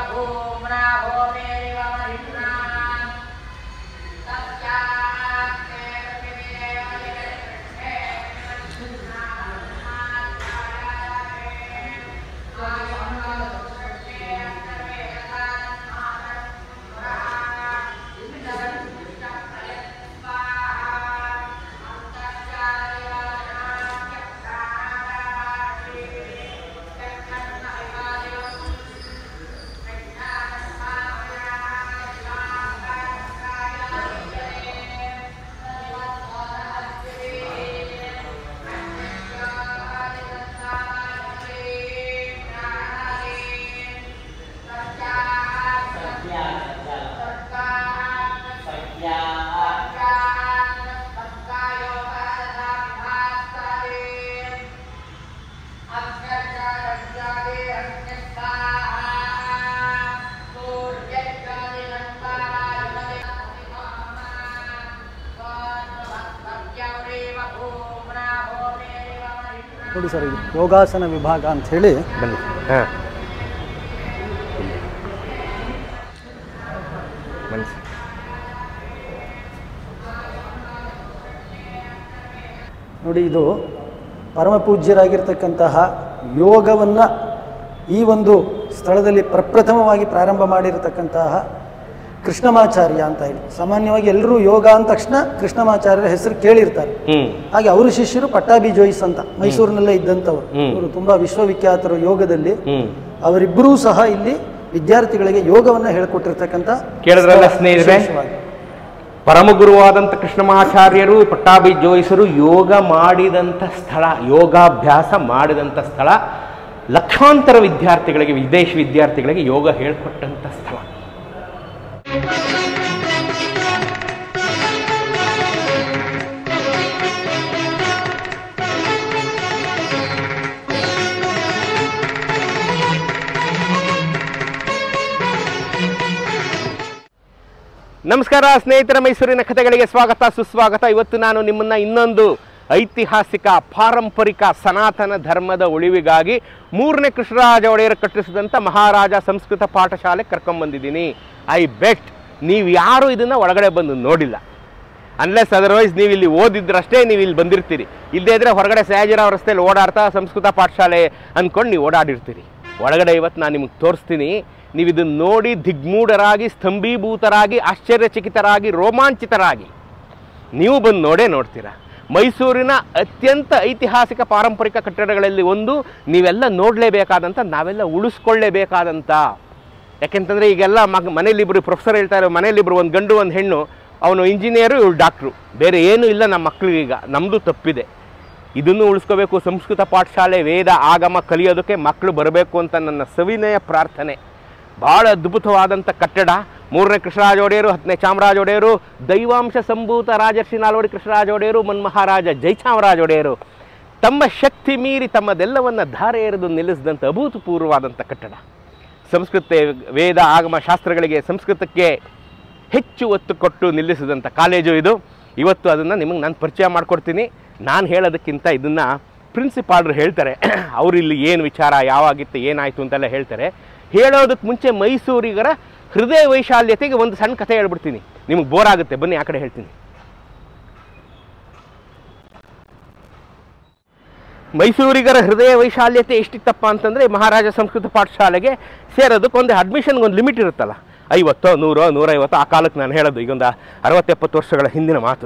ನೋಡಿ ಸರ್ ಇದು ಯೋಗಾಸನ ವಿಭಾಗ ಅಂತ ಹೇಳಿ ಬನ್ನಿ ಹಾಂ ಬನ್ನಿ ಸರ್ ನೋಡಿ ಇದು ಪರಮ ಪೂಜ್ಯರಾಗಿರ್ತಕ್ಕಂತಹ ಯೋಗವನ್ನು ಈ ಒಂದು ಸ್ಥಳದಲ್ಲಿ ಪ್ರಪ್ರಥಮವಾಗಿ ಪ್ರಾರಂಭ ಮಾಡಿರತಕ್ಕಂತಹ ಕೃಷ್ಣಮಾಚಾರ್ಯ ಅಂತ ಹೇಳಿ ಸಾಮಾನ್ಯವಾಗಿ ಎಲ್ಲರೂ ಯೋಗ ಅಂದ ತಕ್ಷಣ ಕೃಷ್ಣಮಾಚಾರ್ಯರ ಹೆಸರು ಕೇಳಿರ್ತಾರೆ ಹ್ಞೂ ಹಾಗೆ ಅವರ ಶಿಷ್ಯರು ಪಟ್ಟಾಭಿ ಜೋಯಿಸ್ ಅಂತ ಮೈಸೂರಿನಲ್ಲೇ ಇದ್ದಂಥವ್ರು ಹ್ಮ್. ಇವರು ತುಂಬಾ ವಿಶ್ವವಿಖ್ಯಾತರು ಯೋಗದಲ್ಲಿ ಹ್ಞೂ ಅವರಿಬ್ಬರೂ ಸಹ ಇಲ್ಲಿ ವಿದ್ಯಾರ್ಥಿಗಳಿಗೆ ಯೋಗವನ್ನು ಹೇಳ್ಕೊಟ್ಟಿರ್ತಕ್ಕಂಥ ಕೇಳಿದ್ರಲ್ಲ ಸ್ಥಳ ಸ್ನೇಹಿತರೆ? ವಿಶೇಷವಾಗಿ. ಪರಮಗುರುವಾದಂಥ ಕೃಷ್ಣ ಮಹಾಚಾರ್ಯರು ಪಟ್ಟಾಭಿ ಜೋಯಿಸರು ಯೋಗ ಮಾಡಿದಂಥ ಸ್ಥಳ ಯೋಗಾಭ್ಯಾಸ ಮಾಡಿದಂಥ ಸ್ಥಳ ಲಕ್ಷಾಂತರ ವಿದ್ಯಾರ್ಥಿಗಳಿಗೆ ವಿದೇಶಿ ವಿದ್ಯಾರ್ಥಿಗಳಿಗೆ ಯೋಗ ಹೇಳ್ಕೊಟ್ಟಂಥ ಸ್ಥಳ ನಮಸ್ಕಾರ ಸ್ನೇಹಿತರ ಮೈಸೂರಿನ ಕಥೆಗಳಿಗೆ ಸ್ವಾಗತ ಸುಸ್ವಾಗತ ಇವತ್ತು ನಾನು ನಿಮ್ಮನ್ನ ಇನ್ನೊಂದು ಐತಿಹಾಸಿಕ ಪಾರಂಪರಿಕ ಸನಾತನ ಧರ್ಮದ ಉಳಿವಿಗಾಗಿ ಮೂರನೇ ಕೃಷ್ಣರಾಜ ಒಡೆಯರು ಕಟ್ಟಿಸಿದಂಥ ಮಹಾರಾಜ ಸಂಸ್ಕೃತ ಪಾಠಶಾಲೆ ಕರ್ಕೊಂಬಂದಿದ್ದೀನಿ ಐ ಬೆಟ್ ನೀವು ಯಾರು ಇದನ್ನು ಒಳಗಡೆ ಬಂದು ನೋಡಿಲ್ಲ ಅನ್ಲೆಸ್ ಅದರ್ವೈಸ್ ನೀವು ಇಲ್ಲಿ ಓದಿದ್ರಷ್ಟೇ ನೀವು ಇಲ್ಲಿ ಬಂದಿರ್ತೀರಿ ಇಲ್ಲದೇ ಇದ್ರೆ ಹೊರಗಡೆ ಸಯಾಜಿರಾವ್ ರಸ್ತೆಯಲ್ಲಿ ಓಡಾಡ್ತಾ ಸಂಸ್ಕೃತ ಪಾಠಶಾಲೆ ಅಂದ್ಕೊಂಡು ನೀವು ಓಡಾಡಿರ್ತೀರಿ ಒಳಗಡೆ ಇವತ್ತು ನಾನು ನಿಮಗೆ ತೋರಿಸ್ತೀನಿ ನೀವು ಇದನ್ನು ನೋಡಿ ದಿಗ್ಮೂಢರಾಗಿ ಸ್ತಂಭೀಭೂತರಾಗಿ ಆಶ್ಚರ್ಯಚಕಿತರಾಗಿ ರೋಮಾಂಚಿತರಾಗಿ ನೀವು ಬಂದು ನೋಡೇ ನೋಡ್ತೀರಾ ಮೈಸೂರಿನ ಅತ್ಯಂತ ಐತಿಹಾಸಿಕ ಪಾರಂಪರಿಕ ಕಟ್ಟಡಗಳಲ್ಲಿ ಒಂದು ನೀವೆಲ್ಲ ನೋಡಲೇಬೇಕಾದಂಥ ನಾವೆಲ್ಲ ಉಳಿಸ್ಕೊಳ್ಳೇಬೇಕಾದಂಥ ಯಾಕೆಂತಂದರೆ ಈಗೆಲ್ಲ ಮಗ ಮನೇಲಿಬ್ಬರು ಪ್ರೊಫೆಸರ್ ಹೇಳ್ತಾರೆ ಮನೇಲಿಬ್ಬರು ಒಂದು ಗಂಡು ಒಂದು ಹೆಣ್ಣು ಅವನು ಇಂಜಿನಿಯರು ಇವಳು ಡಾಕ್ಟ್ರು ಬೇರೆ ಏನೂ ಇಲ್ಲ ನಮ್ಮ ಮಕ್ಕಳಿಗೀಗ ನಮ್ಮದು ತಪ್ಪಿದೆ ಇದನ್ನು ಉಳಿಸ್ಕೋಬೇಕು ಸಂಸ್ಕೃತ ಪಾಠಶಾಲೆ ವೇದ ಆಗಮ ಕಲಿಯೋದಕ್ಕೆ ಮಕ್ಕಳು ಬರಬೇಕು ಅಂತ ನನ್ನ ಸವಿನಯ ಪ್ರಾರ್ಥನೆ ಭಾಳ ಅದ್ಭುತವಾದಂಥ ಕಟ್ಟಡ ಮೂರನೇ ಕೃಷ್ಣರಾಜ ಒಡೆಯರು ಹತ್ತನೇ ಚಾಮರಾಜ ಒಡೆಯರು ದೈವಾಂಶ ಸಂಭೂತ ರಾಜರ್ಷಿ ನಾಲ್ವಡಿ ಕೃಷ್ಣರಾಜ ಒಡೆಯರು ಮನ್ಮಹಾರಾಜ ಜಯಚಾಮರಾಜ ಒಡೆಯರು ತಮ್ಮ ಶಕ್ತಿ ಮೀರಿ ತಮ್ಮದೆಲ್ಲವನ್ನು ಧಾರೆ ಎರೆದು ನಿಲ್ಲಿಸಿದಂಥ ಅಭೂತಪೂರ್ವವಾದಂಥ ಕಟ್ಟಡ ಸಂಸ್ಕೃತ ವೇದ ಆಗಮ ಶಾಸ್ತ್ರಗಳಿಗೆ ಸಂಸ್ಕೃತಕ್ಕೆ ಹೆಚ್ಚು ಒತ್ತು ಕೊಟ್ಟು ನಿಲ್ಲಿಸಿದಂಥ ಕಾಲೇಜು ಇದು ಇವತ್ತು ಅದನ್ನು ನಿಮಗೆ ನಾನು ಪರಿಚಯ ಮಾಡಿಕೊಡ್ತೀನಿ ನಾನು ಹೇಳೋದಕ್ಕಿಂತ ಇದನ್ನು ಪ್ರಿನ್ಸಿಪಾಲ್ರು ಹೇಳ್ತಾರೆ ಅವರು ಇಲ್ಲಿ ಏನು ವಿಚಾರ ಯಾವಾಗಿತ್ತು ಏನಾಯಿತು ಅಂತೆಲ್ಲ ಹೇಳ್ತಾರೆ ಹೇಳೋದಕ್ಕೆ ಮುಂಚೆ ಮೈಸೂರಿಗರ ಹೃದಯ ವೈಶಾಲ್ಯತೆಗೆ ಒಂದು ಸಣ್ಣ ಕಥೆ ಹೇಳ್ಬಿಡ್ತೀನಿ ನಿಮಗೆ ಬೋರ್ ಆಗುತ್ತೆ ಬನ್ನಿ ಆ ಕಡೆ ಹೇಳ್ತೀನಿ ಮೈಸೂರಿಗರ ಹೃದಯ ವೈಶಾಲ್ಯತೆ ಎಷ್ಟಿತ್ತಪ್ಪ ಅಂತಂದರೆ ಮಹಾರಾಜ ಸಂಸ್ಕೃತ ಪಾಠಶಾಲೆಗೆ ಸೇರೋದಕ್ಕೆ ಒಂದು ಅಡ್ಮಿಷನ್ಗೆ ಒಂದು ಲಿಮಿಟ್ ಇರುತ್ತಲ್ಲ ಐವತ್ತೋ ನೂರೋ ನೂರೈವತ್ತೋ ಆ ಕಾಲಕ್ಕೆ ನಾನು ಹೇಳೋದು ಈಗೊಂದು ಅರವತ್ತೆಪ್ಪತ್ತು ವರ್ಷಗಳ ಹಿಂದಿನ ಮಾತು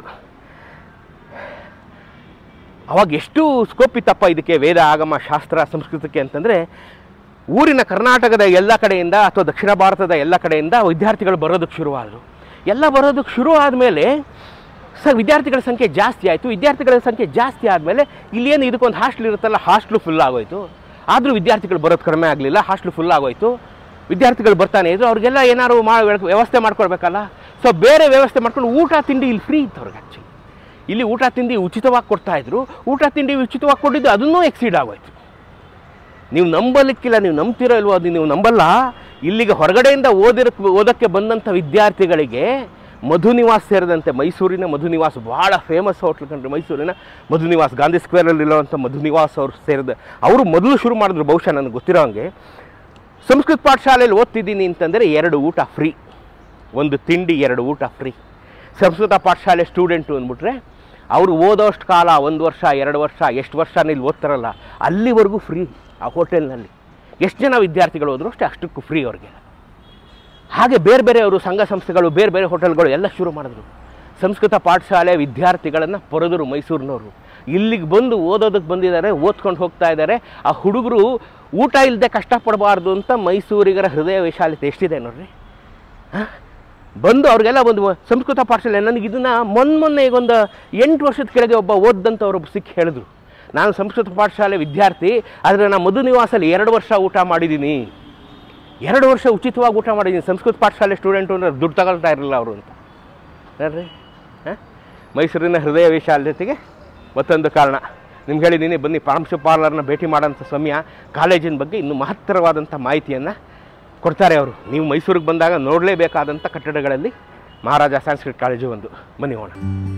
ಅವಾಗ ಎಷ್ಟು ಸ್ಕೋಪ್ ಇತ್ತಪ್ಪ ಇದಕ್ಕೆ ವೇದ ಆಗಮ ಶಾಸ್ತ್ರ ಸಂಸ್ಕೃತಕ್ಕೆ ಅಂತಂದರೆ ಊರಿನ ಕರ್ನಾಟಕದ ಎಲ್ಲ ಕಡೆಯಿಂದ ಅಥವಾ ದಕ್ಷಿಣ ಭಾರತದ ಎಲ್ಲ ಕಡೆಯಿಂದ ವಿದ್ಯಾರ್ಥಿಗಳು ಬರೋದಕ್ಕೆ ಶುರುವಾದರು ಎಲ್ಲ ಬರೋದಕ್ಕೆ ಶುರು ಆದಮೇಲೆ ಸರ್ ವಿದ್ಯಾರ್ಥಿಗಳ ಸಂಖ್ಯೆ ಜಾಸ್ತಿ ಆಯಿತು ವಿದ್ಯಾರ್ಥಿಗಳ ಸಂಖ್ಯೆ ಜಾಸ್ತಿ ಆದಮೇಲೆ ಇಲ್ಲೇನು ಇದಕ್ಕೊಂದು ಹಾಸ್ಟ್ಲ್ ಇರುತ್ತಲ್ಲ ಹಾಸ್ಟ್ಲು ಫುಲ್ ಆಗೋಯ್ತು ಆದರೂ ವಿದ್ಯಾರ್ಥಿಗಳು ಬರೋದು ಕಡಿಮೆ ಆಗಲಿಲ್ಲ ಹಾಸ್ಟ್ಲು ಫುಲ್ ಆಗೋಯ್ತು ವಿದ್ಯಾರ್ಥಿಗಳು ಬರ್ತಾನೆ ಇದ್ರು ಅವ್ರಿಗೆಲ್ಲ ಏನಾದ್ರು ಮಾ ವ್ಯವಸ್ಥೆ ಮಾಡ್ಕೊಳ್ಬೇಕಲ್ಲ ಸೊ ಬೇರೆ ವ್ಯವಸ್ಥೆ ಮಾಡ್ಕೊಂಡು ಊಟ ತಿಂಡಿ ಇಲ್ಲಿ ಫ್ರೀ ಇತ್ತು ಅವ್ರಿಗೆ ಆ್ಯಕ್ಚುಲಿ ಇಲ್ಲಿ ಊಟ ತಿಂಡಿ ಉಚಿತವಾಗಿ ಕೊಡ್ತಾ ಇದ್ರು ಊಟ ತಿಂಡಿ ಉಚಿತವಾಗಿ ಕೊಟ್ಟಿದ್ದು ಅದನ್ನೂ ಎಕ್ಸೀಡ್ ಆಗೋಯ್ತು ನೀವು ನಂಬಲಿಕ್ಕಿಲ್ಲ ನೀವು ನಂಬ್ತಿರೋ ಇಲ್ವೋ ಅದು ನೀವು ನಂಬಲ್ಲ ಇಲ್ಲಿಗೆ ಹೊರಗಡೆಯಿಂದ ಓದಿರಕ್ಕೆ ಓದಕ್ಕೆ ಬಂದಂಥ ವಿದ್ಯಾರ್ಥಿಗಳಿಗೆ ಮಧು ನಿವಾಸ್ ಸೇರಿದಂತೆ ಮೈಸೂರಿನ ಮಧು ನಿವಾಸ್ ಭಾಳ ಫೇಮಸ್ ಹೋಟ್ಲ್ ಕಂಡ್ರೆ ಮೈಸೂರಿನ ಮಧು ನಿವಾಸ್ ಗಾಂಧಿ ಸ್ಕ್ವೇರಲ್ಲಿ ಇರೋವಂಥ ಮಧು ನಿವಾಸ್ ಅವರು ಸೇರಿದ ಅವರು ಮೊದಲು ಶುರು ಮಾಡಿದ್ರು ಬಹುಶಃ ನನಗೆ ಗೊತ್ತಿರೋ ಹಂಗೆ ಸಂಸ್ಕೃತ ಪಾಠಶಾಲೆಯಲ್ಲಿ ಓದ್ತಿದ್ದೀನಿ ಅಂತಂದರೆ ಎರಡು ಊಟ ಫ್ರೀ ಒಂದು ತಿಂಡಿ ಎರಡು ಊಟ ಫ್ರೀ ಸಂಸ್ಕೃತ ಪಾಠಶಾಲೆ ಸ್ಟೂಡೆಂಟು ಅಂದ್ಬಿಟ್ರೆ ಅವರು ಓದೋಷ್ಟು ಕಾಲ ಒಂದು ವರ್ಷ ಎರಡು ವರ್ಷ ಎಷ್ಟು ವರ್ಷ ಇಲ್ಲಿ ಓದ್ತಾರಲ್ಲ ಅಲ್ಲಿವರೆಗೂ ಫ್ರೀ ಆ ಹೋಟೆಲ್ನಲ್ಲಿ ಎಷ್ಟು ಜನ ವಿದ್ಯಾರ್ಥಿಗಳು ಹೋದ್ರು ಅಷ್ಟೇ ಅಷ್ಟಕ್ಕೂ ಫ್ರೀ ಅವ್ರಿಗೆ ಹಾಗೆ ಬೇರೆ ಬೇರೆ ಅವರು ಸಂಘ ಸಂಸ್ಥೆಗಳು ಬೇರೆ ಬೇರೆ ಹೋಟೆಲ್ಗಳು ಎಲ್ಲ ಶುರು ಮಾಡಿದ್ರು ಸಂಸ್ಕೃತ ಪಾಠಶಾಲೆ ವಿದ್ಯಾರ್ಥಿಗಳನ್ನು ಪೊರೆದರು ಮೈಸೂರಿನವರು ಇಲ್ಲಿಗೆ ಬಂದು ಓದೋದಕ್ಕೆ ಬಂದಿದ್ದಾರೆ ಓದ್ಕೊಂಡು ಹೋಗ್ತಾ ಇದ್ದಾರೆ ಆ ಹುಡುಗರು ಊಟ ಇಲ್ಲದೆ ಕಷ್ಟಪಡಬಾರ್ದು ಅಂತ ಮೈಸೂರಿಗರ ಹೃದಯ ವಿಶಾಲತೆ ಎಷ್ಟಿದೆ ನೋಡ್ರಿ ಹ? ಬಂದು ಅವ್ರಿಗೆಲ್ಲ ಒಂದು ಸಂಸ್ಕೃತ ಪಾಠಶಾಲೆ ನನಗೆ ಇದನ್ನು ಮೊನ್ನೆ ಮೊನ್ನೆ ಈಗ ಒಂದು ಎಂಟು ವರ್ಷದ ಕೆಳಗೆ ಒಬ್ಬ ಓದ್ದಂಥವ್ರು ಸಿಕ್ಕಿ ಹೇಳಿದ್ರು ನಾನು ಸಂಸ್ಕೃತ ಪಾಠಶಾಲೆ ವಿದ್ಯಾರ್ಥಿ ಆದರೆ ನಾನು ಮಧು ನಿವಾಸಲ್ಲಿ ಎರಡು ವರ್ಷ ಊಟ ಮಾಡಿದ್ದೀನಿ ಎರಡು ವರ್ಷ ಉಚಿತವಾಗಿ ಊಟ ಮಾಡಿದ್ದೀನಿ ಸಂಸ್ಕೃತ ಪಾಠಶಾಲೆ ಸ್ಟೂಡೆಂಟು ಅಂದ್ರೆ ದುಡ್ಡು ತಗೊಳ್ತಾ ಇರಲಿಲ್ಲ ಅವರು ಅಂತ ನೋಡ್ರಿ ಹಾಂ ಮೈಸೂರಿನ ಹೃದಯ ವಿಶಾಲತೆಗೆ ಮತ್ತೊಂದು ಕಾರಣ ನಿಮ್ಗೆ ಹೇಳಿದ್ದೀನಿ ಬನ್ನಿ ಪಾರ್ಲರ್ನ ಭೇಟಿ ಮಾಡೋಂಥ ಸಮಯ ಕಾಲೇಜಿನ ಬಗ್ಗೆ ಇನ್ನೂ ಮಹತ್ತರವಾದಂಥ ಮಾಹಿತಿಯನ್ನು ಕೊಡ್ತಾರೆ ಅವರು ನೀವು ಮೈಸೂರಿಗೆ ಬಂದಾಗ ನೋಡಲೇಬೇಕಾದಂಥ ಕಟ್ಟಡಗಳಲ್ಲಿ ಮಹಾರಾಜ ಸಂಸ್ಕೃತ ಕಾಲೇಜು ಒಂದು ಬನ್ನಿ ಹೋಣ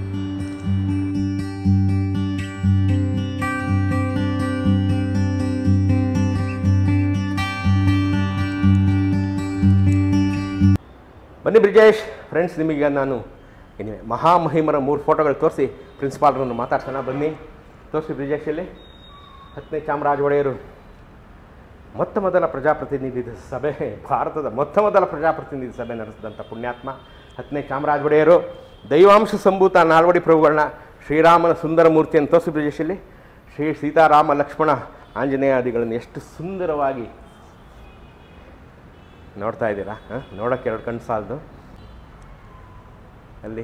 ಬನ್ನಿ ಬ್ರಿಜೇಶ್ ಫ್ರೆಂಡ್ಸ್ ನಿಮಗೆ ನಾನು ಏನಿವೆ ಮಹಾಮಹಿಮರ ಮೂರು ಫೋಟೋಗಳು ತೋರಿಸಿ ಪ್ರಿನ್ಸಿಪಾಲ್ರನ್ನು ಮಾತಾಡ್ಸೋಣ ಬನ್ನಿ ತೋರಿಸಿ ಬ್ರಿಜೇಶ್ ಇಲ್ಲಿ ಹತ್ತನೇ ಚಾಮರಾಜ ಒಡೆಯರು ಮೊತ್ತ ಮೊದಲ ಪ್ರಜಾಪ್ರತಿನಿಧಿ ಸಭೆ ಭಾರತದ ಮೊತ್ತ ಮೊದಲ ಪ್ರಜಾಪ್ರತಿನಿಧಿ ಸಭೆ ನಡೆಸಿದಂಥ ಪುಣ್ಯಾತ್ಮ ಹತ್ತನೇ ಚಾಮರಾಜ ಒಡೆಯರು ದೈವಾಂಶ ಸಂಭೂತ ನಾಲ್ವಡಿ ಪ್ರಭುಗಳನ್ನ ಶ್ರೀರಾಮನ ಸುಂದರ ಮೂರ್ತಿಯನ್ನು ತೋರಿಸಿ ಬ್ರಿಜೇಶ್ ಇಲ್ಲಿ ಶ್ರೀ ಸೀತಾರಾಮ ಲಕ್ಷ್ಮಣ ಆಂಜನೇಯಾದಿಗಳನ್ನು ಎಷ್ಟು ಸುಂದರವಾಗಿ ನೋಡ್ತಾ ಇದ್ದೀರಾ ಹಾಂ ನೋಡೋಕ್ಕೆ ಎರಡು ಕಣ್ಣು ಸಾಲದು ಅಲ್ಲಿ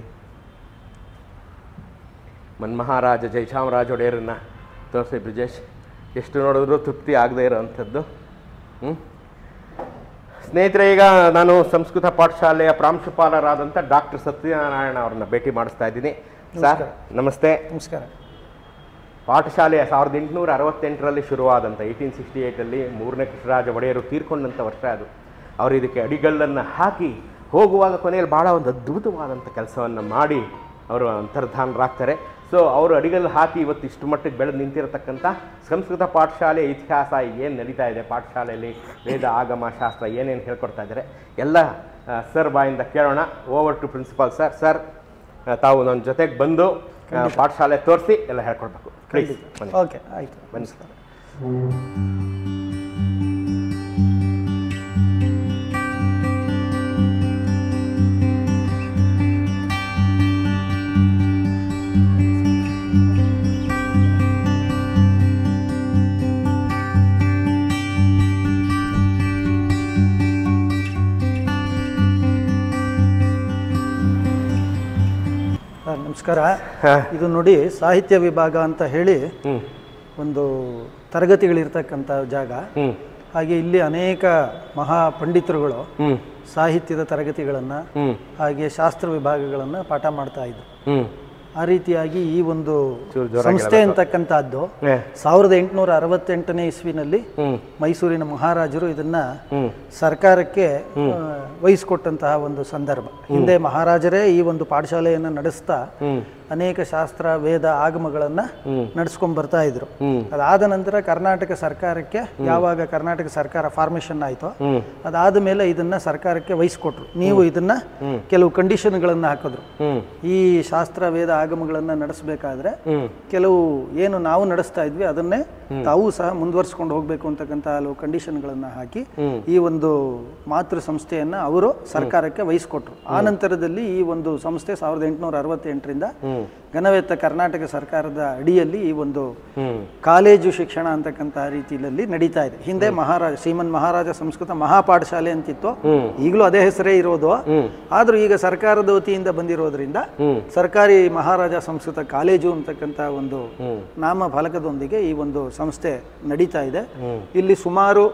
ಮನ್ಮಹಾರಾಜ ಜಯಚಾಮರಾಜ ಒಡೆಯರನ್ನ ತೋರಿಸಿ ಬ್ರಿಜೇಶ್ ಎಷ್ಟು ನೋಡಿದ್ರು ತೃಪ್ತಿ ಆಗದೆ ಇರೋವಂಥದ್ದು ಹ್ಞೂ ಸ್ನೇಹಿತರೆ ಈಗ ನಾನು ಸಂಸ್ಕೃತ ಪಾಠಶಾಲೆಯ ಪ್ರಾಂಶುಪಾಲರಾದಂಥ ಡಾಕ್ಟರ್ ಸತ್ಯನಾರಾಯಣ ಅವ್ರನ್ನ ಭೇಟಿ ಮಾಡಿಸ್ತಾ ಇದ್ದೀನಿ ಸರ್ ನಮಸ್ತೆ ನಮಸ್ಕಾರ ಪಾಠಶಾಲೆಯ ಸಾವಿರದ ಎಂಟುನೂರ ಅರವತ್ತೆಂಟರಲ್ಲಿ ಶುರುವಾದಂಥ ಏಯ್ಟೀನ್ ಸಿಕ್ಸ್ಟಿ ಏಯ್ಟಲ್ಲಿ ಮೂರನೇ ಕೃಷ್ಣರಾಜ ಒಡೆಯರು ತೀರ್ಕೊಂಡಂಥ ವರ್ಷ ಅದು ಅವರು ಇದಕ್ಕೆ ಅಡಿಗಲ್ಲನ್ನು ಹಾಕಿ ಹೋಗುವಾಗ ಕೊನೆಯಲ್ಲಿ ಭಾಳ ಒಂದು ಅದ್ಭುತವಾದಂಥ ಕೆಲಸವನ್ನು ಮಾಡಿ ಅವರು ಅಂತರ್ಧಾನರಾಗ್ತಾರೆ ಸೊ ಅವರು ಅಡಿಗಲ್ಲು ಹಾಕಿ ಇವತ್ತು ಇಷ್ಟು ಮಟ್ಟಿಗೆ ಬೆಳೆದು ನಿಂತಿರತಕ್ಕಂಥ ಸಂಸ್ಕೃತ ಪಾಠಶಾಲೆ ಇತಿಹಾಸ ಏನು ನಡೀತಾ ಇದೆ ಪಾಠಶಾಲೆಯಲ್ಲಿ ವೇದ ಆಗಮ ಶಾಸ್ತ್ರ ಏನೇನು ಹೇಳ್ಕೊಡ್ತಾ ಇದ್ದಾರೆ ಎಲ್ಲ ಸರ್ ಬಾಯಿಂದ ಕೇಳೋಣ over to principal sir sir ತಾವು ನನ್ನ ಜೊತೆಗೆ ಬಂದು ಆ, ಪಾಠಶಾಲೆ ತೋರಿಸಿ ಎಲ್ಲ ಹೇಳ್ಕೊಡ್ಬೇಕು ಪ್ಲೀಸ್ ಬನ್ನಿ ಓಕೆ ಆಯಿತು ಬನ್ನಿ ನಮಸ್ಕಾರ ಸರ್, ನಮಸ್ಕಾರ ಹಾಂ ಇದು ನೋಡಿ ಸಾಹಿತ್ಯ ವಿಭಾಗ ಅಂತ ಹೇಳಿ ಹ್ಞೂ ಒಂದು ತರಗತಿಗಳಿರ್ತಕ್ಕಂಥ ಜಾಗ ಹ್ಞೂ ಹಾಗೆ ಇಲ್ಲಿ ಅನೇಕ ಮಹಾ ಪಂಡಿತರುಗಳು ಹ್ಞೂ ಸಾಹಿತ್ಯದ ತರಗತಿಗಳನ್ನು ಹ್ಞೂ ಹಾಗೆ ಶಾಸ್ತ್ರ ವಿಭಾಗಗಳನ್ನು ಪಾಠ ಮಾಡ್ತಾ ಇದ್ರು ಹ್ಞೂ ಆ ರೀತಿಯಾಗಿ ಈ ಒಂದು ಚೂರು ಜೋರಾಗಿ ಸಂಸ್ಥೆ ಅಂತಕ್ಕಂಥದ್ದು ಏ ಸಾವಿರದ ಎಂಟುನೂರ ಅರವತ್ತೆಂಟನೇ ಇಸ್ವಿನಲ್ಲಿ ಹ್ಞೂ ಮೈಸೂರಿನ ಮಹಾರಾಜರು ಇದನ್ನ ಹ್ಞೂ ಸರ್ಕಾರಕ್ಕೆ ಆ, ವಹಿಸಿಕೊಟ್ಟಂತಹ ಒಂದು ಸಂದರ್ಭ ಹಿಂದೆ ಮಹಾರಾಜರೇ ಈ ಒಂದು ಪಾಠಶಾಲೆಯನ್ನು ನಡೆಸ್ತಾ ಹ್ಞೂ ಅನೇಕ ಶಾಸ್ತ್ರ ವೇದ ಆಗಮಗಳನ್ನ ಹ್ಮ್. ನಡ್ಸ್ಕೊಂಡ್ ಬರ್ತಾ ಇದ್ರು ಹ್ಮ್. ಅದಾದ ನಂತರ ಕರ್ನಾಟಕ ಸರ್ಕಾರಕ್ಕೆ ಯಾವಾಗ ಕರ್ನಾಟಕ ಸರ್ಕಾರ ಫಾರ್ಮೇಶನ್ ಆಯ್ತೋ ಹ್ಞೂ ಅದಾದ ಮೇಲೆ ಇದನ್ನ ಸರ್ಕಾರಕ್ಕೆ ವಹಿಸ್ಕೊಟ್ರು ನೀವು ಇದನ್ನ ಕೆಲವು ಕಂಡೀಷನ್ಗಳನ್ನ ಹಾಕಿದ್ರು ಹ್ಞೂ ಈ ಶಾಸ್ತ್ರ ವೇದ ಆಗಮಗಳನ್ನ ನಡೆಸಬೇಕಾದ್ರೆ ಹ್ಞೂ ಕೆಲವು ಏನು ನಾವು ನಡೆಸ್ತಾ ಇದ್ವಿ ಅದನ್ನೇ ತಾವು ಸಹ ಮುಂದುವರ್ಸ್ಕೊಂಡು ಹೋಗ್ಬೇಕು ಅಂತಕ್ಕಂಥ ಹಲವು ಕಂಡೀಷನ್ಗಳನ್ನ ಹಾಕಿ ಹ್ಮ್. ಈ ಒಂದು ಮಾತೃ ಸಂಸ್ಥೆಯನ್ನ ಅವರು ಸರ್ಕಾರಕ್ಕೆ ವಹಿಸ್ಕೊಟ್ರು ಆ ನಂತರದಲ್ಲಿ ಈ ಒಂದು ಸಂಸ್ಥೆ ಸಾವಿರದ ಎಂಟುನೂರ ಅರವತ್ತೆಂಟರಿಂದ ಹ್ಞೂ ಘನವೆತ್ತ ಕರ್ನಾಟಕ ಸರ್ಕಾರದ ಅಡಿಯಲ್ಲಿ ಈ ಒಂದು ಹ್ಞೂ ಕಾಲೇಜು ಶಿಕ್ಷಣ ಅಂತಕ್ಕಂಥ ರೀತಿಯಲ್ಲಿ ನಡೀತಾ ಇದೆ ಹಿಂದೆ ಮಹಾರಾಜ ಶ್ರೀಮನ್ ಮಹಾರಾಜ ಸಂಸ್ಕೃತ ಮಹಾಪಾಠಶಾಲೆ ಅಂತಿತ್ತು ಹ್ಮ್. ಈಗಲೂ ಅದೇ ಹೆಸರೇ ಇರೋದು ಹ್ಮ್. ಆದ್ರೂ ಈಗ ಸರ್ಕಾರದ ವತಿಯಿಂದ ಬಂದಿರೋದ್ರಿಂದ ಹ್ಮ್. ಸರ್ಕಾರಿ ಮಹಾರಾಜ ಸಂಸ್ಕೃತ ಕಾಲೇಜು ಅಂತಕ್ಕಂಥ ಒಂದು ಹ್ಮ್. ನಾಮ ಫಲಕದೊಂದಿಗೆ ಈ ಒಂದು ಸಂಸ್ಥೆ ನಡೀತಾ ಇದೆ ಹ್ಮ್. ಇಲ್ಲಿ ಸುಮಾರು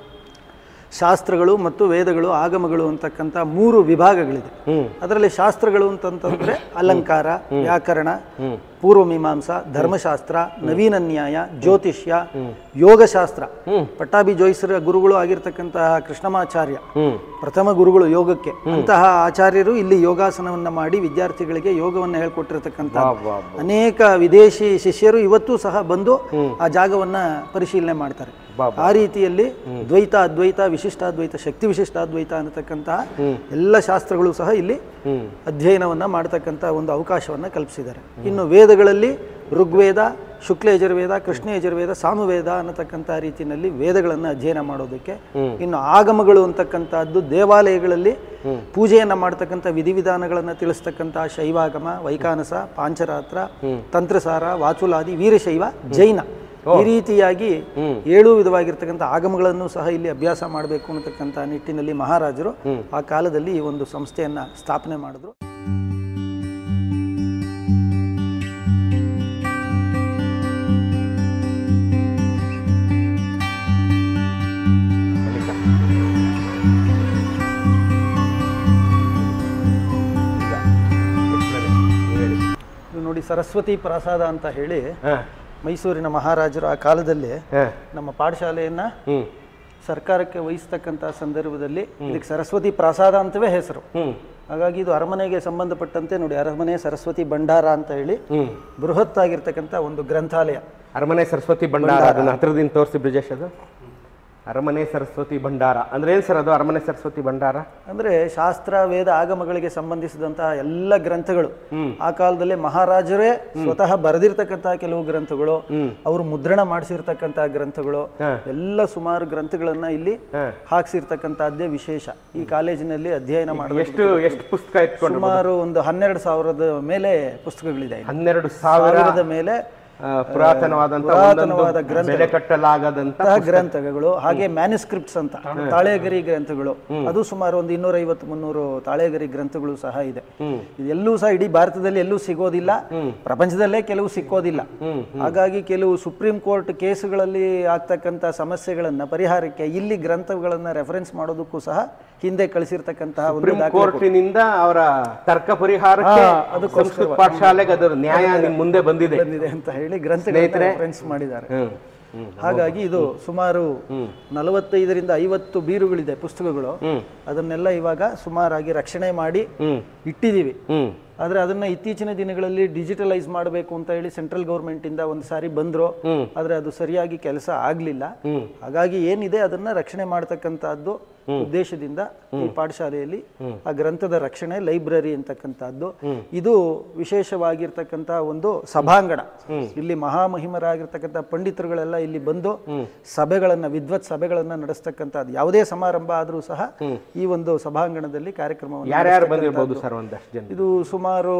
ಶಾಸ್ತ್ರಗಳು ಮತ್ತು ವೇದಗಳು ಆಗಮಗಳು ಅಂತಕ್ಕಂಥ ಮೂರು ವಿಭಾಗಗಳಿದೆ ಹ್ಞೂ ಅದರಲ್ಲಿ ಶಾಸ್ತ್ರಗಳು ಅಂತಂತಂದ್ರೆ ಅಲಂಕಾರ ವ್ಯಾಕರಣ ಪೂರ್ವ ಮೀಮಾಂಸಾ ಧರ್ಮಶಾಸ್ತ್ರ ನವೀನ ನ್ಯಾಯ ಜ್ಯೋತಿಷ್ಯ ಯೋಗಶಾಸ್ತ್ರ ಪಟ್ಟಾಭಿ ಜೋಯಿಸರ ಗುರುಗಳು ಆಗಿರ್ತಕ್ಕಂತಹ ಕೃಷ್ಣಮಾಚಾರ್ಯ ಹ್ಞೂ ಪ್ರಥಮ ಗುರುಗಳು ಯೋಗಕ್ಕೆ ಅಂತಹ ಆಚಾರ್ಯರು ಇಲ್ಲಿ ಯೋಗಾಸನವನ್ನ ಮಾಡಿ ವಿದ್ಯಾರ್ಥಿಗಳಿಗೆ ಯೋಗವನ್ನು ಹೇಳ್ಕೊಟ್ಟಿರ್ತಕ್ಕಂಥ ವಾ ವಾ ಅನೇಕ ವಿದೇಶಿ ಶಿಷ್ಯರು ಇವತ್ತೂ ಸಹ ಬಂದು ಆ ಜಾಗವನ್ನ ಪರಿಶೀಲನೆ ಮಾಡ್ತಾರೆ ಬಾ ಆ ರೀತಿಯಲ್ಲಿ ದ್ವೈತ ಅದ್ವೈತ ವಿಶಿಷ್ಟಾದ್ವೈತ ಶಕ್ತಿ ವಿಶಿಷ್ಟಾದ್ವೈತ ಅನ್ನತಕ್ಕಂತಹ ಎಲ್ಲ ಶಾಸ್ತ್ರಗಳು ಸಹ ಇಲ್ಲಿ ಅಧ್ಯಯನವನ್ನ ಮಾಡತಕ್ಕಂಥ ಒಂದು ಅವಕಾಶವನ್ನ ಕಲ್ಪಿಸಿದ್ದಾರೆ ಇನ್ನು ವೇದಗಳಲ್ಲಿ ಋಗ್ವೇದ ಶುಕ್ಲ ಯಜುರ್ವೇದ ಕೃಷ್ಣ ಯಜುರ್ವೇದ ಸಾಮವೇದ ಅನ್ನತಕ್ಕಂಥ ರೀತಿಯಲ್ಲಿ ವೇದಗಳನ್ನು ಅಧ್ಯಯನ ಮಾಡೋದಕ್ಕೆ ಇನ್ನು ಆಗಮಗಳು ಅಂತಕ್ಕಂಥದ್ದು ದೇವಾಲಯಗಳಲ್ಲಿ ಪೂಜೆಯನ್ನ ಮಾಡ್ತಕ್ಕಂಥ ವಿಧಿವಿಧಾನಗಳನ್ನು ತಿಳಿಸ್ತಕ್ಕಂಥ ಶೈವಾಗಮ ವೈಕಾನಸ ಪಾಂಚರಾತ್ರ ತಂತ್ರಸಾರ ವಾಚುಲಾದಿ ವೀರಶೈವ ಜೈನ ಈ ರೀತಿಯಾಗಿ ಏಳು ವಿಧವಾಗಿರ್ತಕ್ಕಂಥ ಆಗಮಗಳನ್ನು ಸಹ ಇಲ್ಲಿ ಅಭ್ಯಾಸ ಮಾಡಬೇಕು ಅನ್ನತಕ್ಕಂಥ ನಿಟ್ಟಿನಲ್ಲಿ ಮಹಾರಾಜರು ಆ ಕಾಲದಲ್ಲಿ ಈ ಒಂದು ಸಂಸ್ಥೆಯನ್ನ ಸ್ಥಾಪನೆ ಮಾಡಿದ್ರು ಇದು ನೋಡಿ ಸರಸ್ವತಿ ಪ್ರಸಾದ ಅಂತ ಹೇಳಿ ಹಾಂ ಮೈಸೂರಿನ ಮಹಾರಾಜರು ಆ ಕಾಲದಲ್ಲಿ ಹಾಂ ನಮ್ಮ ಪಾಠಶಾಲೆಯನ್ನ ಹ್ಞೂ ಸರ್ಕಾರಕ್ಕೆ ವಹಿಸ್ತಕ್ಕಂಥ ಸಂದರ್ಭದಲ್ಲಿ ಇದಕ್ಕೆ ಸರಸ್ವತಿ ಪ್ರಸಾದ ಅಂತವೇ ಹೆಸರು ಹ್ಞೂ ಹಾಗಾಗಿ ಇದು ಅರಮನೆಗೆ ಸಂಬಂಧಪಟ್ಟಂತೆ ನೋಡಿ ಅರಮನೆ ಸರಸ್ವತಿ ಭಂಡಾರ ಅಂತ ಹೇಳಿ ಹ್ಞೂ ಬೃಹತ್ ಆಗಿರ್ತಕ್ಕಂಥ ಒಂದು ಗ್ರಂಥಾಲಯ ಅರಮನೆ ಸರಸ್ವತಿ ಭಂಡಾರ ಅದನ್ನ ಹತ್ರದಿಂದ ತೋರಿಸಿ ಬ್ರಿಜೇಶ್ ಅದು ಅರಮನೆ ಸರಸ್ವತಿ ಭಂಡಾರ ಅಂದ್ರೆ ಏನು ಸರ್ ಅದು ಅರಮನೆ ಸರಸ್ವತಿ ಭಂಡಾರ ಅಂದ್ರೆ ಶಾಸ್ತ್ರ ವೇದ ಆಗಮಗಳಿಗೆ ಸಂಬಂಧಿಸಿದಂತಹ ಎಲ್ಲ ಗ್ರಂಥಗಳು ಆ ಕಾಲದಲ್ಲಿ ಮಹಾರಾಜರೇ ಸ್ವತಃ ಬರೆದಿರ್ತಕ್ಕಂತಹ ಕೆಲವು ಗ್ರಂಥಗಳು ಅವರು ಮುದ್ರಣ ಮಾಡಿಸಿರ್ತಕ್ಕಂತಹ ಗ್ರಂಥಗಳು ಎಲ್ಲ ಸುಮಾರು ಗ್ರಂಥಗಳನ್ನ ಇಲ್ಲಿ ಹಾಕ್ಸಿರ್ತಕ್ಕಂತಹದ್ದೇ ವಿಶೇಷ ಈ ಕಾಲೇಜಿನಲ್ಲಿ ಅಧ್ಯಯನ ಮಾಡಬೇಕು ಎಷ್ಟು ಎಷ್ಟು ಪುಸ್ತಕ ಇಟ್ಕೊಂಡು ಸುಮಾರು ಒಂದು ಹನ್ನೆರಡು ಸಾವಿರದ ಮೇಲೆ ಪುಸ್ತಕಗಳಿದೆ ಇಲ್ಲಿ. ಹನ್ನೆರಡು ಸಾವಿರ ಸಾವಿರದ ಮೇಲೆ ಆ, ಪುರಾತನವಾದಂತ ಪುರಾತನವಾದ ಒಂದೊಂದು ಬೆಲೆ ಕಟ್ಟಲಾಗದಂತ ಅಂತಹ ಗ್ರಂಥಗಳು ಹಾಗೆ ಮ್ಯಾನುಸ್ಕ್ರಿಪ್ಟ್ಸ್ ಅಂತ ತಾಳೆಗರಿ ಗ್ರಂಥಗಳು ಅದು ಸುಮಾರು ಒಂದು ಇನ್ನೂರ ಐವತ್ತು ಮುನ್ನೂರು ತಾಳೆಗರಿ ಗ್ರಂಥಗಳು ಸಹ ಇದೆ ಇದೆಲ್ಲೂ ಸಹ ಇಡೀ ಭಾರತದಲ್ಲಿ ಎಲ್ಲೂ ಸಿಗೋದಿಲ್ಲ ಪ್ರಪಂಚದಲ್ಲೇ ಕೆಲವು ಸಿಕ್ಕೋದಿಲ್ಲ ಹಾಗಾಗಿ ಕೆಲವು ಸುಪ್ರೀಂ ಕೋರ್ಟ್ ಕೇಸುಗಳಲ್ಲಿ ಆಗ್ತಕ್ಕಂಥ ಸಮಸ್ಯೆಗಳನ್ನ ಪರಿಹಾರಕ್ಕೆ ಇಲ್ಲಿ ಗ್ರಂಥಗಳನ್ನ ರೆಫರೆನ್ಸ್ ಮಾಡೋದಕ್ಕೂ ಸಹ ಹಿಂದೆ ಕಳಿಸಿರ್ತಕ್ಕಂತಹ ಒಂದು ಸುಪ್ರೀಂ ದಾಖಲೆ ಕೋರ್ಟಿನಿಂದ ಅವರ ತರ್ಕ ಪರಿಹಾರಕ್ಕೆ ಹಾ, ಅದಕ್ಕೋಸ್ಕರ. ಸಂಸ್ಕೃತ ಪಾಠಶಾಲೆಗೆ ಅದರ ನ್ಯಾಯ ನಿಮ್ ಮುಂದೆ ಬಂದಿದೆ ಬಂದಿದೆ ಅಂತ ಹೇಳಿ ಗ್ರಂಥಗಳನ್ನ ರೆಫರೆನ್ಸ್ ಮಾಡಿದ್ದಾರೆ ಹ್ಮ್ ಹ್ಮ್ ಹಾಗಾಗಿ ಇದು ಸುಮಾರು ನಲವತ್ತೈದರಿಂದ ಐವತ್ತು ಬೀರುಗಳಿದೆ ಪುಸ್ತಕಗಳು ಅದನ್ನೆಲ್ಲ ಇವಾಗ ಸುಮಾರಾಗಿ ರಕ್ಷಣೆ ಮಾಡಿ ಇಟ್ಟಿದ್ದೀವಿ ಹ್ಮ್ ಆದ್ರೆ ಅದನ್ನ ಇತ್ತೀಚಿನ ದಿನಗಳಲ್ಲಿ ಡಿಜಿಟಲೈಸ್ ಮಾಡಬೇಕು ಅಂತ ಹೇಳಿ ಸೆಂಟ್ರಲ್ ಗೌರ್ಮೆಂಟ್ ಇಂದ ಒಂದು ಸಾರಿ ಬಂದ್ರು ಆದ್ರೆ ಅದು ಸರಿಯಾಗಿ ಕೆಲಸ ಆಗ್ಲಿಲ್ಲ ಹಾಗಾಗಿ ಏನಿದೆ ಅದನ್ನ ರಕ್ಷಣೆ ಮಾಡತಕ್ಕಂತಹದ್ದು ಉದ್ದೇಶದಿಂದ ಈ ಪಾಠಶಾಲೆಯಲ್ಲಿ ಆ ಗ್ರಂಥದ ರಕ್ಷಣೆ ಲೈಬ್ರರಿ ಅಂತಕ್ಕಂಥದ್ದು ಇದು ವಿಶೇಷವಾಗಿರ್ತಕ್ಕಂಥ ಒಂದು ಸಭಾಂಗಣ ಇಲ್ಲಿ ಮಹಾಮಹಿಮರಾಗಿರ್ತಕ್ಕಂಥ ಪಂಡಿತರುಗಳೆಲ್ಲ ಇಲ್ಲಿ ಬಂದು ಸಭೆಗಳನ್ನ ವಿದ್ವತ್ ಸಭೆಗಳನ್ನ ನಡೆಸ್ತಕ್ಕಂಥದ್ದು ಯಾವುದೇ ಸಮಾರಂಭ ಆದ್ರೂ ಸಹ ಈ ಒಂದು ಸಭಾಂಗಣದಲ್ಲಿ ಕಾರ್ಯಕ್ರಮವನ್ನು ಯಾರ್ಯಾರು ಬಂದಿರ್ಬೋದು ಸರ್ ಒಂದಷ್ಟು ಜನ ಇದು ಸುಮಾರು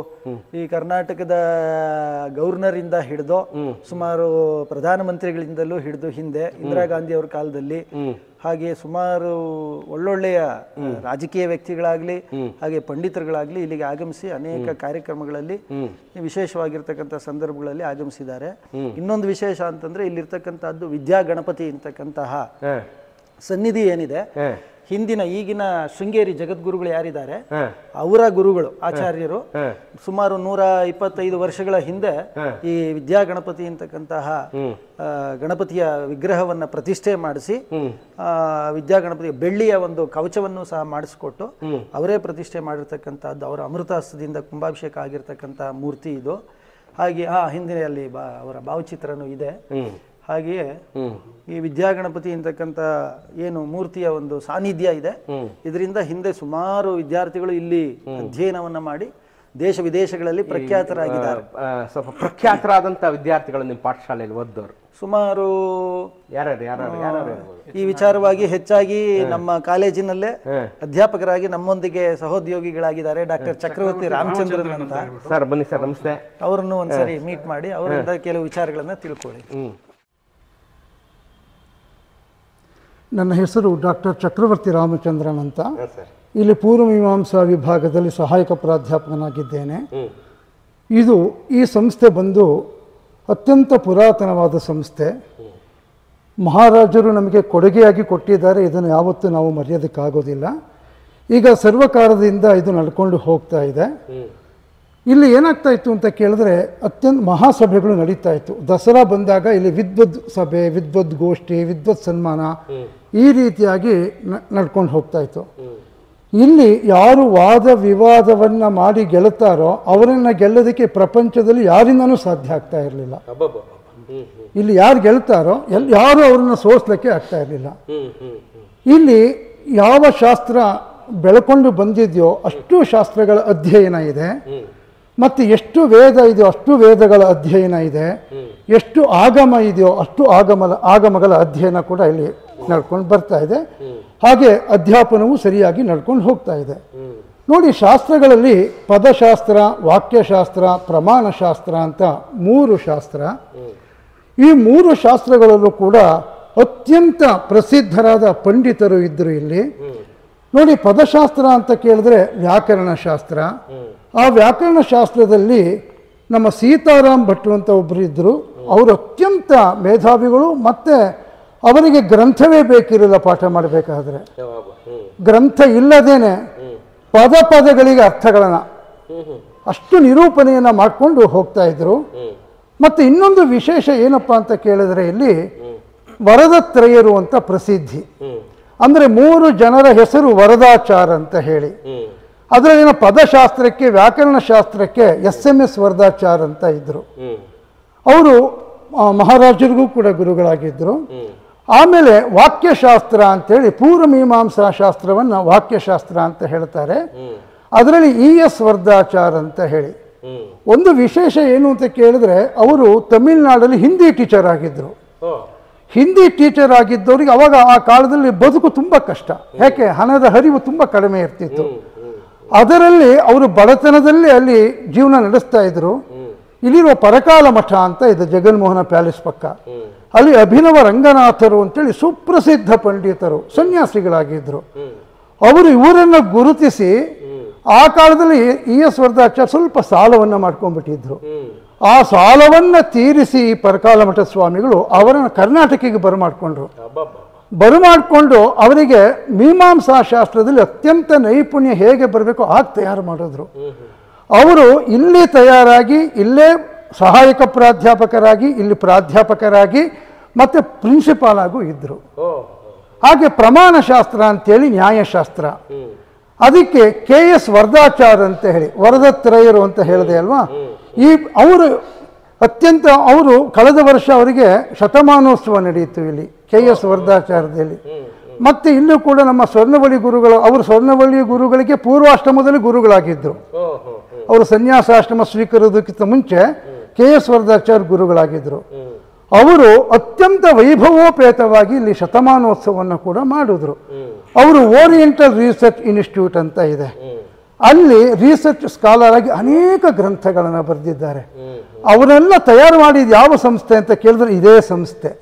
ಈ ಕರ್ನಾಟಕದ ಗವರ್ನರ್ ಇಂದ ಹಿಡಿದು ಸುಮಾರು ಪ್ರಧಾನಮಂತ್ರಿಗಳಿಂದಲೂ ಹಿಡಿದು ಹಿಂದೆ ಇಂದಿರಾ ಗಾಂಧಿ ಅವ್ರ ಕಾಲದಲ್ಲಿ ಹಾಗೆ ಸುಮಾರು ಒಳ್ಳೊಳ್ಳೆಯ ರಾಜಕೀಯ ವ್ಯಕ್ತಿಗಳಾಗ್ಲಿ ಹಾಗೆ ಪಂಡಿತರುಗಳಾಗ್ಲಿ ಇಲ್ಲಿಗೆ ಆಗಮಿಸಿ ಅನೇಕ ಕಾರ್ಯಕ್ರಮಗಳಲ್ಲಿ ವಿಶೇಷವಾಗಿರ್ತಕ್ಕಂಥ ಸಂದರ್ಭಗಳಲ್ಲಿ ಆಗಮಿಸಿದ್ದಾರೆ ಇನ್ನೊಂದು ವಿಶೇಷ ಅಂತಂದ್ರೆ ಇಲ್ಲಿರ್ತಕ್ಕಂಥದ್ದು ವಿದ್ಯಾ ಗಣಪತಿ ಅಂತಕ್ಕಂತಹ ಹ ಸನ್ನಿಧಿ ಏನಿದೆ ಹ ಹಿಂದಿನ ಈಗಿನ ಶೃಂಗೇರಿ ಜಗದ್ಗುರುಗಳು ಯಾರಿದ್ದಾರೆ ಹ ಅವರ ಗುರುಗಳು ಆಚಾರ್ಯರು ಹ ಸುಮಾರು ನೂರ ಇಪ್ಪತ್ತೈದು ವರ್ಷಗಳ ಹಿಂದೆ ಈ ವಿದ್ಯಾ ಗಣಪತಿ ಅಂತಕ್ಕಂತಹ ಆ, ಗಣಪತಿಯ ವಿಗ್ರಹವನ್ನ ಪ್ರತಿಷ್ಠೆ ಮಾಡಿಸಿ ಆ, ವಿದ್ಯಾ ಗಣಪತಿಯ ಬೆಳ್ಳಿಯ ಒಂದು ಕವಚವನ್ನು ಸಹ ಮಾಡಿಸ್ಕೊಟ್ಟು ಅವರೇ ಪ್ರತಿಷ್ಠೆ ಮಾಡಿರ್ತಕ್ಕಂಥದ್ದು ಅವರ ಅಮೃತಾಸ್ತ್ರದಿಂದ ಕುಂಭಾಭಿಷೇಕ ಆಗಿರ್ತಕ್ಕಂತಹ ಮೂರ್ತಿ ಇದು ಹಾಗೆ ಆ ಹಿಂದಿನ ಅಲ್ಲಿ ಬಾ ಅವರ ಭಾವಚಿತ್ರನೂ ಇದೆ ಹಾಗೆಯೇ ಈ ವಿದ್ಯಾಗಣಪತಿ ಅಂತಕ್ಕಂಥ ಏನು ಮೂರ್ತಿಯ ಒಂದು ಸಾನ್ನಿಧ್ಯ ಇದೆ ಇದರಿಂದ ಹಿಂದೆ ಸುಮಾರು ವಿದ್ಯಾರ್ಥಿಗಳು ಇಲ್ಲಿ ಅಧ್ಯಯನವನ್ನ ಮಾಡಿ ದೇಶ ವಿದೇಶಗಳಲ್ಲಿ ಪ್ರಖ್ಯಾತರಾಗಿದ್ದಾರೆ ಆ, ಸ್ವಲ್ಪ ಪ್ರಖ್ಯಾತರಾದಂಥ ವಿದ್ಯಾರ್ಥಿಗಳು ನಿಮ್ಮ ಪಾಠಶಾಲೆಯಲ್ಲಿ ಓದ್ದವರು ಸುಮಾರು ಯಾರ್ಯಾರು ಯಾರ್ಯಾರು ಯಾರ್ಯಾರು ಇರ್ಬೋದು? ಈ ವಿಚಾರವಾಗಿ ಹೆಚ್ಚಾಗಿ ನಮ್ಮ ಕಾಲೇಜಿನಲ್ಲೇ ಅಧ್ಯಾಪಕರಾಗಿ ನಮ್ಮೊಂದಿಗೆ ಸಹೋದ್ಯೋಗಿಗಳಾಗಿದ್ದಾರೆ ಡಾಕ್ಟರ್ ಚಕ್ರವರ್ತಿ ರಾಮಚಂದ್ರನ್ ಅಂತ ಸರ್ ಬನ್ನಿ ಸರ್ ನಮಸ್ತೆ ಅವರನ್ನು ಒಂದ್ಸರಿ ಮೀಟ್ ಮಾಡಿ ಅವರಿಂದ ಕೆಲವು ವಿಚಾರಗಳನ್ನ ತಿಳ್ಕೊಳ್ಳಿ ಹ್ಮ್ ನನ್ನ ಹೆಸರು ಡಾಕ್ಟರ್ ಚಕ್ರವರ್ತಿ ರಾಮಚಂದ್ರನ್ ಅಂತ ಸರ್ ಇಲ್ಲಿ ಪೂರ್ವಮೀಮಾಂಸಾ ವಿಭಾಗದಲ್ಲಿ ಸಹಾಯಕ ಪ್ರಾಧ್ಯಾಪಕನಾಗಿದ್ದೇನೆ ಇದು ಈ ಸಂಸ್ಥೆ ಬಂದು ಅತ್ಯಂತ ಪುರಾತನವಾದ ಸಂಸ್ಥೆ ಮಹಾರಾಜರು ನಮಗೆ ಕೊಡುಗೆಯಾಗಿ ಕೊಟ್ಟಿದ್ದಾರೆ ಇದನ್ನು ಯಾವತ್ತೂ ನಾವು ಮರೆಯೋದಕ್ಕಾಗೋದಿಲ್ಲ ಈಗ ಸರ್ವಕಾರದಿಂದ ಇದು ನಡ್ಕೊಂಡು ಹೋಗ್ತಾ ಇದೆ ಇಲ್ಲಿ ಏನಾಗ್ತಾ ಇತ್ತು ಅಂತ ಕೇಳಿದ್ರೆ ಅತ್ಯಂತ ಮಹಾಸಭೆಗಳು ನಡೀತಾ ಇತ್ತು ದಸರಾ ಬಂದಾಗ ಇಲ್ಲಿ ವಿದ್ವದ್ ಸಭೆ ವಿದ್ವದ್ ಗೋಷ್ಠಿ ವಿದ್ವತ್ ಸನ್ಮಾನ ಈ ರೀತಿಯಾಗಿ ನ- ನಡ್ಕೊಂಡು ಹೋಗ್ತಾ ಇತ್ತು ಇಲ್ಲಿ ಯಾರು ವಾದ ವಿವಾದವನ್ನ ಮಾಡಿ ಗೆಲ್ಲುತ್ತಾರೋ ಅವರನ್ನ ಗೆಲ್ಲೋದಕ್ಕೆ ಪ್ರಪಂಚದಲ್ಲಿ ಯಾರಿಂದನೂ ಸಾಧ್ಯ ಆಗ್ತಾ ಇರಲಿಲ್ಲ ಇಲ್ಲಿ ಯಾರು ಗೆಲ್ತಾರೋ ಎಲ್ ಯಾರು ಅವ್ರನ್ನ ಸೋಸ್ಲಿಕ್ಕೆ ಆಗ್ತಾ ಇರಲಿಲ್ಲ ಹ್ಮ್ ಹ್ಮ್ ಹ್ಮ್ ಇಲ್ಲಿ ಯಾವ ಶಾಸ್ತ್ರ ಬೆಳ್ಕೊಂಡು ಬಂದಿದೆಯೋ ಅಷ್ಟು ಶಾಸ್ತ್ರಗಳ ಅಧ್ಯಯನ ಇದೆ ಹ್ಮ್ ಮತ್ತು ಎಷ್ಟು ವೇದ ಇದೆಯೋ ಅಷ್ಟು ವೇದಗಳ ಅಧ್ಯಯನ ಇದೆ ಎಷ್ಟು ಆಗಮ ಇದೆಯೋ ಅಷ್ಟು ಆಗಮದ ಆಗಮಗಳ ಅಧ್ಯಯನ ಕೂಡ ಇಲ್ಲಿ ನಡ್ಕೊಂಡು ಬರ್ತಾ ಇದೆ ಹಾಗೆ ಅಧ್ಯಾಪನವು ಸರಿಯಾಗಿ ನಡ್ಕೊಂಡು ಹೋಗ್ತಾ ಇದೆ ಹ್ಮ್ ನೋಡಿ ಶಾಸ್ತ್ರಗಳಲ್ಲಿ ಪದಶಾಸ್ತ್ರ ವಾಕ್ಯಶಾಸ್ತ್ರ ಪ್ರಮಾಣಶಾಸ್ತ್ರ ಅಂತ ಮೂರು ಶಾಸ್ತ್ರ ಈ ಮೂರು ಶಾಸ್ತ್ರಗಳಲ್ಲೂ ಕೂಡ ಅತ್ಯಂತ ಪ್ರಸಿದ್ಧರಾದ ಪಂಡಿತರು ಇದ್ದರು ಇಲ್ಲಿ ನೋಡಿ ಪದಶಾಸ್ತ್ರ ಅಂತ ಕೇಳಿದ್ರೆ ವ್ಯಾಕರಣ ಶಾಸ್ತ್ರ ಆ ವ್ಯಾಕರಣ ಶಾಸ್ತ್ರದಲ್ಲಿ ನಮ್ಮ ಸೀತಾರಾಮ್ ಭಟ್ರು ಅಂತ ಒಬ್ಬರು ಇದ್ದರು ಅವರು ಅತ್ಯಂತ ಮೇಧಾವಿಗಳು ಮತ್ತು ಅವರಿಗೆ ಗ್ರಂಥವೇ ಬೇಕಿರಲಿಲ್ಲ ಪಾಠ ಮಾಡಬೇಕಾದ್ರೆ ಯಾವಾಗ ಹ್ಮ್ ಗ್ರಂಥ ಇಲ್ಲದೇನೆ ಪದ ಪದಗಳಿಗೆ ಅರ್ಥಗಳನ್ನು ಹ್ಮ್ ಹ್ಮ್ ಅಷ್ಟು ನಿರೂಪಣೆಯನ್ನು ಮಾಡಿಕೊಂಡು ಹೋಗ್ತಾ ಇದ್ರು ಹ್ಮ್ ಮತ್ತು ಇನ್ನೊಂದು ವಿಶೇಷ ಏನಪ್ಪ ಅಂತ ಕೇಳಿದ್ರೆ ಇಲ್ಲಿ ವರದತ್ರಯರು ಅಂತ ಪ್ರಸಿದ್ಧಿ ಹ್ಮ್ ಅಂದರೆ ಮೂರು ಜನರ ಹೆಸರು ವರದಾಚಾರ ಅಂತ ಹೇಳಿ ಹ್ಮ್ ಅದರಲ್ಲಿನ ಪದಶಾಸ್ತ್ರಕ್ಕೆ ವ್ಯಾಕರಣ ಶಾಸ್ತ್ರಕ್ಕೆ ಎಸ್ ಎಂ ಎಸ್ ವರದಾಚಾರ ಅಂತ ಇದ್ದರು ಹ್ಮ್ ಅವರು ಆ, ಮಹಾರಾಜರಿಗೂ ಕೂಡ ಗುರುಗಳಾಗಿದ್ದರು ಹ್ಮ್ ಆಮೇಲೆ ವಾಕ್ಯಶಾಸ್ತ್ರ ಅಂತೇಳಿ ಪೂರ್ವಮೀಮಾಂಸಾ ಶಾಸ್ತ್ರವನ್ನು ವಾಕ್ಯಶಾಸ್ತ್ರ ಅಂತ ಹೇಳ್ತಾರೆ ಹ್ಮ್ ಅದರಲ್ಲಿ ಇ ಎಸ್ ವರ್ಧಾಚಾರ್ ಅಂತ ಹೇಳಿ ಹ್ಮ್ ಒಂದು ವಿಶೇಷ ಏನು ಅಂತ ಕೇಳಿದ್ರೆ ಅವರು ತಮಿಳ್ನಾಡಲ್ಲಿ ಹಿಂದಿ ಟೀಚರ್ ಆಗಿದ್ದರು ಓ ಹಿಂದಿ ಟೀಚರ್ ಆಗಿದ್ದವ್ರಿಗೆ ಅವಾಗ ಆ ಕಾಲದಲ್ಲಿ ಬದುಕು ತುಂಬ ಕಷ್ಟ ಯಾಕೆ ಹಣದ ಹರಿವು ತುಂಬ ಕಡಿಮೆ ಇರ್ತಿತ್ತು ಅದರಲ್ಲಿ ಅವರು ಬಡತನದಲ್ಲಿ ಅಲ್ಲಿ ಜೀವನ ನಡೆಸ್ತಾ ಇದ್ರು ಇಲ್ಲಿರುವ ಪರಕಾಲ ಮಠ ಅಂತ ಇದೆ ಜಗನ್ಮೋಹನ ಪ್ಯಾಲೇಸ್ ಪಕ್ಕ ಅಲ್ಲಿ ಅಭಿನವ ರಂಗನಾಥರು ಅಂತೇಳಿ ಸುಪ್ರಸಿದ್ಧ ಪಂಡಿತರು ಸನ್ಯಾಸಿಗಳಾಗಿದ್ದರು ಅವರು ಇವರನ್ನು ಗುರುತಿಸಿ ಆ ಕಾಲದಲ್ಲಿ ಇ ಎಸ್ ವರ್ಧಾಚಾರ್ಯ ಸ್ವಲ್ಪ ಸಾಲವನ್ನು ಮಾಡ್ಕೊಂಡ್ಬಿಟ್ಟಿದ್ರು ಆ ಸಾಲವನ್ನು ತೀರಿಸಿ ಈ ಪರಕಾಲ ಮಠ ಸ್ವಾಮಿಗಳು ಅವರನ್ನು ಕರ್ನಾಟಕಕ್ಕೆ ಬರಮಾಡಿಕೊಂಡ್ರು ಅಬ್ಬಬ್ಬ ಬರಮಾಡಿಕೊಂಡು ಅವರಿಗೆ ಮೀಮಾಂಸಾ ಶಾಸ್ತ್ರದಲ್ಲಿ ಅತ್ಯಂತ ನೈಪುಣ್ಯ ಹೇಗೆ ಬರಬೇಕು ಹಾಗೆ ತಯಾರು ಮಾಡಿದ್ರು ಅವರು ಇಲ್ಲಿ ತಯಾರಾಗಿ ಇಲ್ಲೇ ಸಹಾಯಕ ಪ್ರಾಧ್ಯಾಪಕರಾಗಿ ಇಲ್ಲಿ ಪ್ರಾಧ್ಯಾಪಕರಾಗಿ ಮತ್ತು ಪ್ರಿನ್ಸಿಪಾಲ್ ಆಗು ಇದ್ದರು ಓ ಹಾಗೆ ಪ್ರಮಾಣ ಶಾಸ್ತ್ರ ಅಂತೇಳಿ ನ್ಯಾಯಶಾಸ್ತ್ರ ಅದಕ್ಕೆ ಕೆ ಎಸ್ ವರದಾಚಾರ್ ಅಂತ ಹೇಳಿ ವರದತ್ರಯರು ಅಂತ ಹೇಳಿದೆ ಅಲ್ವಾ ಈ ಅವರು ಅತ್ಯಂತ ಅವರು ಕಳೆದ ವರ್ಷ ಅವರಿಗೆ ಶತಮಾನೋತ್ಸವ ನಡೆಯಿತು ಇಲ್ಲಿ ಕೆ ಎಸ್ ವರದಾಚಾರ್ಯದಲ್ಲಿ ಮತ್ತೆ ಇಲ್ಲೂ ಕೂಡ ನಮ್ಮ ಸ್ವರ್ಣವಳ್ಳಿ ಗುರುಗಳು ಅವರು ಸ್ವರ್ಣವಳ್ಳಿ ಗುರುಗಳಿಗೆ ಪೂರ್ವಾಶ್ರಮದಲ್ಲಿ ಗುರುಗಳಾಗಿದ್ದರು ಓ ಹೋ ಹ್ಮ್ ಅವರು ಸನ್ಯಾಸಾಶ್ರಮ ಸ್ವೀಕರೋದಕ್ಕಿಂತ ಮುಂಚೆ ಕೆ ಎಸ್ ವರದಾಚಾರ್ಯ ಗುರುಗಳಾಗಿದ್ದರು ಅವರು ಅತ್ಯಂತ ವೈಭವೋಪೇತವಾಗಿ ಇಲ್ಲಿ ಶತಮಾನೋತ್ಸವವನ್ನು ಕೂಡ ಮಾಡಿದ್ರು ಅವರು ಓರಿಯೆಂಟಲ್ ರಿಸರ್ಚ್ ಇನ್ಸ್ಟಿಟ್ಯೂಟ್ ಅಂತ ಇದೆ ಅಲ್ಲಿ ರಿಸರ್ಚ್ ಸ್ಕಾಲರ್ ಆಗಿ ಅನೇಕ ಗ್ರಂಥಗಳನ್ನು ಬರೆದಿದ್ದಾರೆ ಅವರೆಲ್ಲ ತಯಾರು ಮಾಡಿದ ಯಾವ ಸಂಸ್ಥೆ ಅಂತ ಕೇಳಿದ್ರೆ ಇದೇ ಸಂಸ್ಥೆ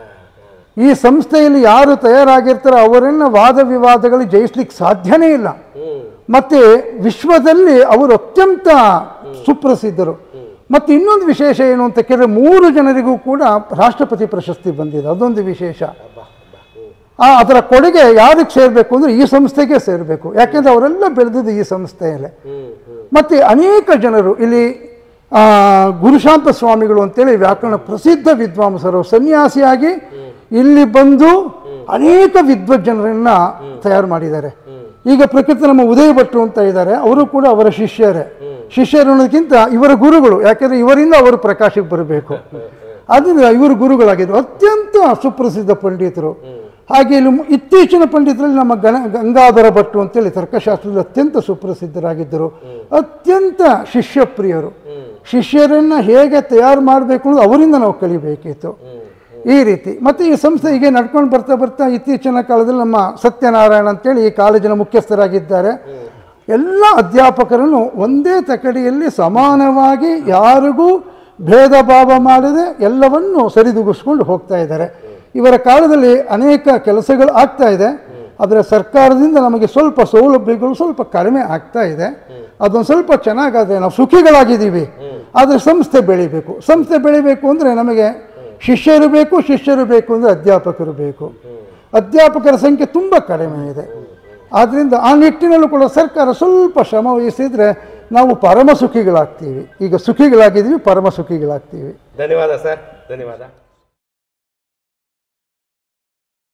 ಈ ಸಂಸ್ಥೆಯಲ್ಲಿ ಯಾರು ತಯಾರಾಗಿರ್ತಾರೋ ಅವರನ್ನು ವಾದ ವಿವಾದಗಳು ಜಯಿಸ್ಲಿಕ್ಕೆ ಸಾಧ್ಯನೇ ಇಲ್ಲ ಮತ್ತೆ ವಿಶ್ವದಲ್ಲಿ ಅವರು ಅತ್ಯಂತ ಸುಪ್ರಸಿದ್ಧರು ಮತ್ತೆ ಇನ್ನೊಂದು ವಿಶೇಷ ಏನು ಅಂತ ಕೇಳಿದ್ರೆ ಮೂರು ಜನರಿಗೂ ಕೂಡ ರಾಷ್ಟ್ರಪತಿ ಪ್ರಶಸ್ತಿ ಬಂದಿದೆ ಅದೊಂದು ವಿಶೇಷ ಆ ಅದರ ಕೊಡುಗೆ ಯಾರಿಗೆ ಸೇರಬೇಕು ಅಂದರೆ ಈ ಸಂಸ್ಥೆಗೆ ಸೇರಬೇಕು ಯಾಕೆಂದ್ರೆ ಅವರೆಲ್ಲ ಬೆಳೆದಿದ್ದು ಈ ಸಂಸ್ಥೆಯಲ್ಲೇ ಮತ್ತೆ ಅನೇಕ ಜನರು ಇಲ್ಲಿ ಆ, ಗುರುಶಾಂತ ಸ್ವಾಮಿಗಳು ಅಂತೇಳಿ ವ್ಯಾಕರಣ ಪ್ರಸಿದ್ಧ ವಿದ್ವಾಂಸರು ಸನ್ಯಾಸಿಯಾಗಿ ಇಲ್ಲಿ ಬಂದು ಅನೇಕ ವಿದ್ವಜ್ಜನರನ್ನ ತಯಾರು ಮಾಡಿದ್ದಾರೆ ಈಗ ಪ್ರಕೃತಿ ನಮ್ಮ ಉದಯ ಭಟ್ರು ಅಂತ ಇದ್ದಾರೆ ಅವರು ಕೂಡ ಅವರ ಶಿಷ್ಯರೇ ಶಿಷ್ಯರು ಅನ್ನೋದಕ್ಕಿಂತ ಇವರ ಗುರುಗಳು ಯಾಕೆಂದ್ರೆ ಇವರಿಂದ ಅವರು ಪ್ರಕಾಶಕ್ಕೆ ಬರಬೇಕು ಅದರಿಂದ ಇವರು ಗುರುಗಳಾಗಿದ್ದರು ಅತ್ಯಂತ ಸುಪ್ರಸಿದ್ಧ ಪಂಡಿತರು ಹಾಗೆ ಇಲ್ಲಿ ಮು- ಇತ್ತೀಚಿನ ಪಂಡಿತರಲ್ಲಿ ನಮ್ಮ ಗಣ ಗಂಗಾಧರ ಭಟ್ರು ಅಂತೇಳಿ ತರ್ಕಶಾಸ್ತ್ರದಲ್ಲಿ ಅತ್ಯಂತ ಸುಪ್ರಸಿದ್ಧರಾಗಿದ್ದರು ಅತ್ಯಂತ ಶಿಷ್ಯಪ್ರಿಯರು ಶಿಷ್ಯರನ್ನು ಹೇಗೆ ತಯಾರು ಮಾಡಬೇಕು ಅನ್ನೋದು ಅವರಿಂದ ನಾವು ಕಲಿಬೇಕಿತ್ತು ಈ ರೀತಿ ಮತ್ತು ಈ ಸಂಸ್ಥೆ ಹೀಗೆ ನಡ್ಕೊಂಡು ಬರ್ತಾ ಬರ್ತಾ ಇತ್ತೀಚಿನ ಕಾಲದಲ್ಲಿ ನಮ್ಮ ಸತ್ಯನಾರಾಯಣ ಅಂತೇಳಿ ಈ ಕಾಲೇಜಿನ ಮುಖ್ಯಸ್ಥರಾಗಿದ್ದಾರೆ ಎಲ್ಲ ಅಧ್ಯಾಪಕರನ್ನು ಒಂದೇ ತಕಡಿಯಲ್ಲಿ ಸಮಾನವಾಗಿ ಯಾರಿಗೂ ಭೇದ ಭಾವ ಮಾಡದೆ ಎಲ್ಲವನ್ನು ಸರಿದೂಗಿಸ್ಕೊಂಡು ಹೋಗ್ತಾ ಇದ್ದಾರೆ ಇವರ ಕಾಲದಲ್ಲಿ ಅನೇಕ ಕೆಲಸಗಳು ಆಗ್ತಾ ಇದೆ ಆದರೆ ಸರ್ಕಾರದಿಂದ ನಮಗೆ ಸ್ವಲ್ಪ ಸೌಲಭ್ಯಗಳು ಸ್ವಲ್ಪ ಕಡಿಮೆ ಆಗ್ತಾ ಇದೆ ಅದೊಂದು ಸ್ವಲ್ಪ ಚೆನ್ನಾಗಾದರೆ ನಾವು ಸುಖಿಗಳಾಗಿದ್ದೀವಿ ಆದರೆ ಸಂಸ್ಥೆ ಬೆಳಿಬೇಕು ಸಂಸ್ಥೆ ಬೆಳಿಬೇಕು ಅಂದರೆ ನಮಗೆ ಶಿಷ್ಯರು ಬೇಕು ಶಿಷ್ಯರು ಬೇಕು ಅಂದರೆ ಅಧ್ಯಾಪಕರು ಬೇಕು ಅಧ್ಯಾಪಕರ ಸಂಖ್ಯೆ ತುಂಬ ಕಡಿಮೆ ಇದೆ ಆದ್ದರಿಂದ ಆ ನಿಟ್ಟಿನಲ್ಲೂ ಕೂಡ ಸರ್ಕಾರ ಸ್ವಲ್ಪ ಶ್ರಮ ವಹಿಸಿದರೆ ನಾವು ಪರಮ ಸುಖಿಗಳಾಗ್ತೀವಿ ಈಗ ಸುಖಿಗಳಾಗಿದ್ದೀವಿ ಪರಮ ಸುಖಿಗಳಾಗ್ತೀವಿ ಧನ್ಯವಾದ ಸರ್ ಧನ್ಯವಾದ